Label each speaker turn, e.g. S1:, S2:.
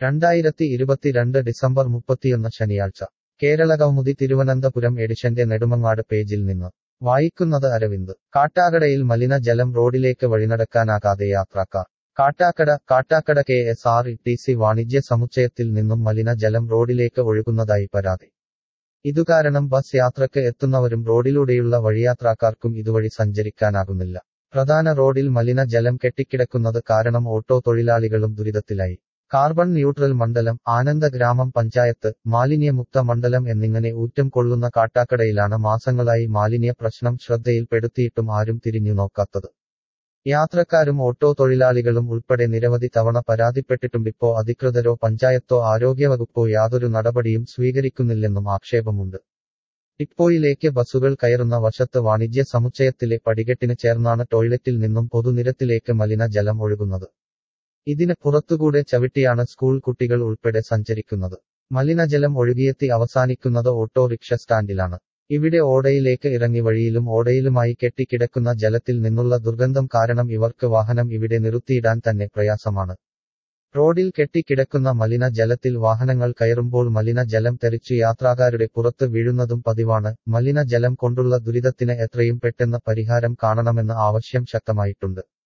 S1: രണ്ടായിരത്തി ഇരുപത്തിരണ്ട് ഡിസംബർ മുപ്പത്തിയൊന്ന് ശനിയാഴ്ച കേരളകൗമുദി തിരുവനന്തപുരം എഡിഷന്റെ നെടുമങ്ങാട് പേജിൽ നിന്ന് വായിക്കുന്നത് അരവിന്ദ് കാട്ടാക്കടയിൽ മലിനജലം റോഡിലേക്ക് വഴിനടക്കാനാകാതെ യാത്രക്കാർ Kattakkada Kattakkada K S R T C സി വാണിജ്യ സമുച്ചയത്തിൽ നിന്നും മലിനജലം റോഡിലേക്ക് ഒഴുകുന്നതായി പരാതി ഇതുകാരണം ബസ് യാത്രക്ക് എത്തുന്നവരും റോഡിലൂടെയുള്ള വഴിയാത്രക്കാർക്കും ഇതുവഴി സഞ്ചരിക്കാനാകുന്നില്ല പ്രധാന റോഡിൽ മലിനജലം കെട്ടിക്കിടക്കുന്നത് കാരണം ഓട്ടോ തൊഴിലാളികളും ദുരിതത്തിലായി കാർബൺ ന്യൂട്രൽ മണ്ഡലം ആനന്ദ ഗ്രാമം പഞ്ചായത്ത് മാലിന്യമുക്ത മണ്ഡലം എന്നിങ്ങനെ ഊറ്റം കൊള്ളുന്ന കാട്ടാക്കടയിലാണ് മാസങ്ങളായി മാലിന്യ പ്രശ്നം ശ്രദ്ധയിൽപ്പെടുത്തിയിട്ടും ആരും തിരിഞ്ഞു നോക്കാത്തത് യാത്രക്കാരും ഓട്ടോ തൊഴിലാളികളും ഉൾപ്പെടെ നിരവധി തവണ പരാതിപ്പെട്ടിട്ടുണ്ടിപ്പോ അധികൃതരോ പഞ്ചായത്തോ ആരോഗ്യവകുപ്പോ യാതൊരു നടപടിയും സ്വീകരിക്കുന്നില്ലെന്നും ആക്ഷേപമുണ്ട് ടിപ്പോയിലേക്ക് ബസ്സുകൾ കയറുന്ന വശത്ത് വാണിജ്യ സമുച്ചയത്തിലെ പടികെട്ടിന് ചേർന്നാണ് ടോയ്ലറ്റിൽ നിന്നും പൊതുനിരത്തിലേക്ക് മലിനജലം ഒഴുകുന്നത് ഇതിന് പുറത്തുകൂടെ ചവിട്ടിയാണ് സ്കൂൾ കുട്ടികൾ ഉൾപ്പെടെ സഞ്ചരിക്കുന്നത് മലിനജലം ഒഴുകിയെത്തി അവസാനിക്കുന്നത് ഓട്ടോറിക്ഷ സ്റ്റാൻഡിലാണ് ഇവിടെ ഓടയിലേക്ക് ഇറങ്ങി വഴിയിലും ഓടയിലുമായി കെട്ടിക്കിടക്കുന്ന ജലത്തിൽ നിന്നുള്ള ദുർഗന്ധം കാരണം ഇവർക്ക് വാഹനം ഇവിടെ നിർത്തിയിടാൻ തന്നെ പ്രയാസമാണ് റോഡിൽ കെട്ടിക്കിടക്കുന്ന മലിന ജലത്തിൽ വാഹനങ്ങൾ കയറുമ്പോൾ മലിന ജലം തെറിച്ചു യാത്രക്കാരുടെ പുറത്ത് വീഴുന്നതും പതിവാണ് മലിന ജലം കൊണ്ടുള്ള ദുരിതത്തിന് എത്രയും പെട്ടെന്ന് പരിഹാരം കാണണമെന്ന ആവശ്യം ശക്തമായിട്ടുണ്ട്